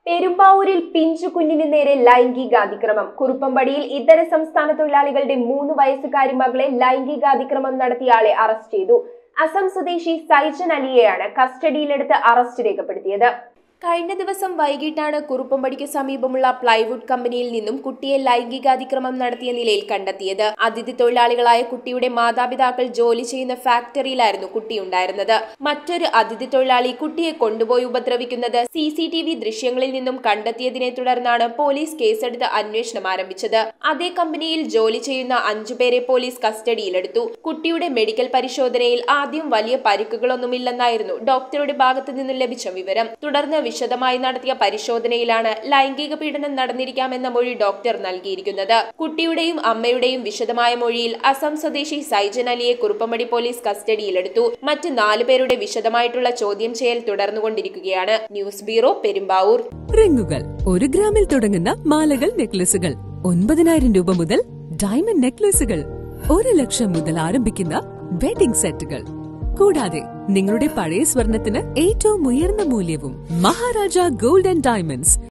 പെരുമ്പാവൂരിൽ പിഞ്ചു കുഞ്ഞിന് നേരെ ലൈംഗികാതിക്രമം കുറുപ്പമ്പടിയിൽ ഇതര സംസ്ഥാന തൊഴിലാളികളുടെ മൂന്ന് വയസ്സുകാരി മകളെ ലൈംഗികാതിക്രമം നടത്തിയ ആളെ അറസ്റ്റ് ചെയ്തു അസം സ്വദേശി സൈജൻ അലിയെയാണ് കസ്റ്റഡിയിലെടുത്ത് അറസ്റ്റ് രേഖപ്പെടുത്തിയത് കഴിഞ്ഞ ദിവസം വൈകിട്ടാണ് കുറുപ്പമ്പടിക്ക് സമീപമുള്ള പ്ലൈവുഡ് കമ്പനിയിൽ നിന്നും കുട്ടിയെ ലൈംഗികാതിക്രമം നടത്തിയ നിലയിൽ കണ്ടെത്തിയത് അതിഥി തൊഴിലാളികളായ കുട്ടിയുടെ മാതാപിതാക്കൾ ജോലി ചെയ്യുന്ന ഫാക്ടറിയിലായിരുന്നു കുട്ടി ഉണ്ടായിരുന്നത് മറ്റൊരു അതിഥി തൊഴിലാളി കുട്ടിയെ കൊണ്ടുപോയി ഉപദ്രവിക്കുന്നത് സി സി ടി വി ദൃശ്യങ്ങളിൽ നിന്നും കണ്ടെത്തിയതിനെ തുടർന്നാണ് പോലീസ് കേസെടുത്ത് അന്വേഷണം ആരംഭിച്ചത് അതേ കമ്പനിയിൽ ജോലി ചെയ്യുന്ന അഞ്ചുപേരെ പോലീസ് കസ്റ്റഡിയിലെടുത്തു കുട്ടിയുടെ മെഡിക്കൽ പരിശോധനയിൽ ആദ്യം വലിയ പരിക്കുകളൊന്നുമില്ലെന്നായിരുന്നു ഡോക്ടറുടെ ഭാഗത്തു നിന്നും ലഭിച്ച വിവരം തുടർന്ന് വിശദമായി നടത്തിയ പരിശോധനയിലാണ് ലൈംഗിക പീഡനം നടന്നിരിക്കാമെന്ന മൊഴി ഡോക്ടർ നൽകിയിരിക്കുന്നത് കുട്ടിയുടെയും അമ്മയുടെയും വിശദമായ മൊഴിയിൽ അസം സ്വദേശി സൈജൻ അലിയെ കുറുപ്പമടി പോലീസ് കസ്റ്റഡിയിലെടുത്തു മറ്റ് നാലു പേരുടെ വിശദമായിട്ടുള്ള ചോദ്യം ചെയ്യൽ തുടർന്നുകൊണ്ടിരിക്കുകയാണ് ന്യൂസ് ബ്യൂറോ പെരുമ്പാവൂർ റിങ്ങുകൾ ഒരു ഗ്രാമിൽ തുടങ്ങുന്ന മാലകൾ നെക്ലസുകൾ ഒൻപതിനായിരം രൂപ മുതൽ ഡയമണ്ട് നെക്ലസുകൾ ഒരു ലക്ഷം മുതൽ ആരംഭിക്കുന്ന വെഡിംഗ് സെറ്റുകൾ കൂടാതെ നിങ്ങളുടെ പഴയ സ്വർണത്തിന് ഏറ്റവും ഉയർന്ന മൂല്യവും മഹാരാജ ഗോൾഡ് ആൻഡ് ഡയമണ്ട്സ്